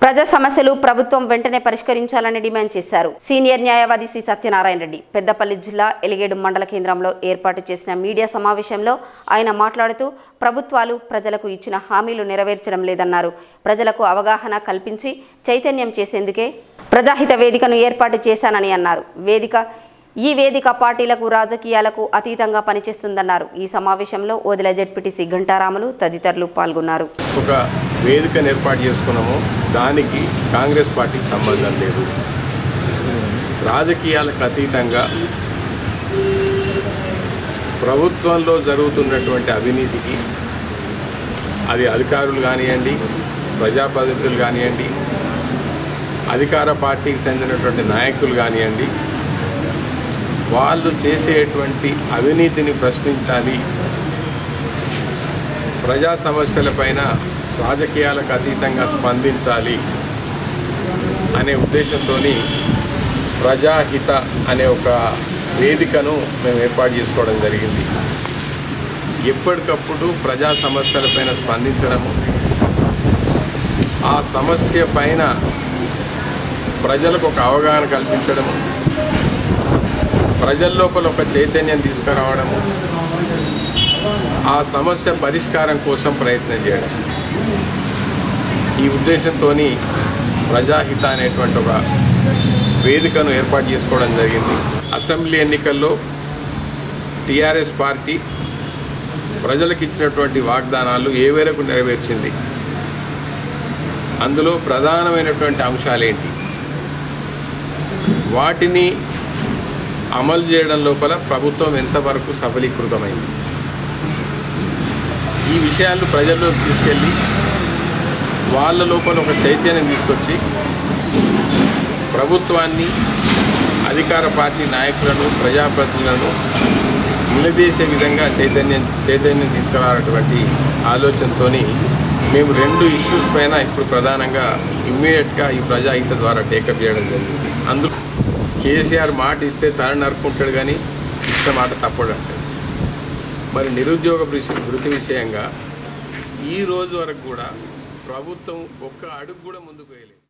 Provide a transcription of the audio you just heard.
ప్రజా సమస్యలు ప్రభుత్వం వెంటనే పరిష్కరించాలని డిమాండ్ చేశారు సీనియర్ న్యాయవాది సి సత్యనారాయణ రెడ్డి పెద్దపల్లి జిల్లా ఎలిగేడు మండల కేంద్రంలో ఏర్పాటు చేసిన మీడియా సమావేశంలో ఆయన మాట్లాడుతూ ప్రభుత్వాలు ప్రజలకు ఇచ్చిన హామీలు నెరవేర్చడం లేదన్నారు ప్రజలకు అవగాహన కల్పించి చైతన్యం చేసేందుకే ప్రజాహిత వేదికను ఏర్పాటు చేశానని అన్నారు వేదిక ఈ వేదిక పార్టీలకు రాజకీయాలకు అతీతంగా పనిచేస్తుందన్నారు ఈ సమావేశంలో ఓదిల జెడ్పీటీసీ ఘంటారాములు తదితరులు పాల్గొన్నారు ఒక వేదికను ఏర్పాటు చేసుకున్నాము దానికి కాంగ్రెస్ పార్టీకి సంబంధం లేదు రాజకీయాలకు అతీతంగా ప్రభుత్వంలో జరుగుతున్నటువంటి అవినీతికి అది అధికారులు కానివ్వండి ప్రజాప్రతినిధులు కానివ్వండి అధికార పార్టీకి చెందినటువంటి నాయకులు కానివ్వండి వాళ్ళు చేసేటువంటి అవినీతిని ప్రశ్నించాలి ప్రజా సమస్యలపైన రాజకీయాలకు అతీతంగా స్పందించాలి అనే ఉద్దేశంతో ప్రజాహిత అనే ఒక వేదికను మేము ఏర్పాటు చేసుకోవడం జరిగింది ఎప్పటికప్పుడు ప్రజా సమస్యలపైన స్పందించడము ఆ సమస్య పైన ప్రజలకు ఒక అవగాహన కల్పించడము ప్రజల లోపల ఒక చైతన్యం తీసుకురావడము ఆ సమస్య పరిష్కారం కోసం ప్రయత్నం చేయడం ఈ ఉద్దేశంతో ప్రజాహిత అనేటువంటి ఒక వేదికను ఏర్పాటు చేసుకోవడం జరిగింది అసెంబ్లీ ఎన్నికల్లో టీఆర్ఎస్ పార్టీ ప్రజలకు ఇచ్చినటువంటి వాగ్దానాలు ఏ మేరకు నెరవేర్చింది అందులో ప్రధానమైనటువంటి అంశాలేంటి వాటిని అమలు చేయడం లోపల ప్రభుత్వం ఎంతవరకు సఫలీకృతమైంది ఈ విషయాలను ప్రజల్లోకి తీసుకెళ్ళి వాళ్ళ లోపల ఒక చైతన్యం తీసుకొచ్చి ప్రభుత్వాన్ని అధికార పార్టీ నాయకులను ప్రజాప్రతినిధులను నిలదీసే విధంగా చైతన్యం చైతన్యం తీసుకురానటువంటి ఆలోచనతో మేము రెండు ఇష్యూస్ పైన ఇప్పుడు ప్రధానంగా ఇమ్మీడియట్గా ఈ ప్రజాహిత ద్వారా టేకప్ చేయడం జరిగింది అందులో కేసీఆర్ మాట ఇస్తే తల నరుకుంటాడు కానీ ఇచ్చిన మాట తప్పడు అంటాడు మరి నిరుద్యోగ భృతి భృతి విషయంగా ఈ రోజు వరకు కూడా ప్రభుత్వం ఒక్క అడుగు కూడా ముందుకు వేయలేదు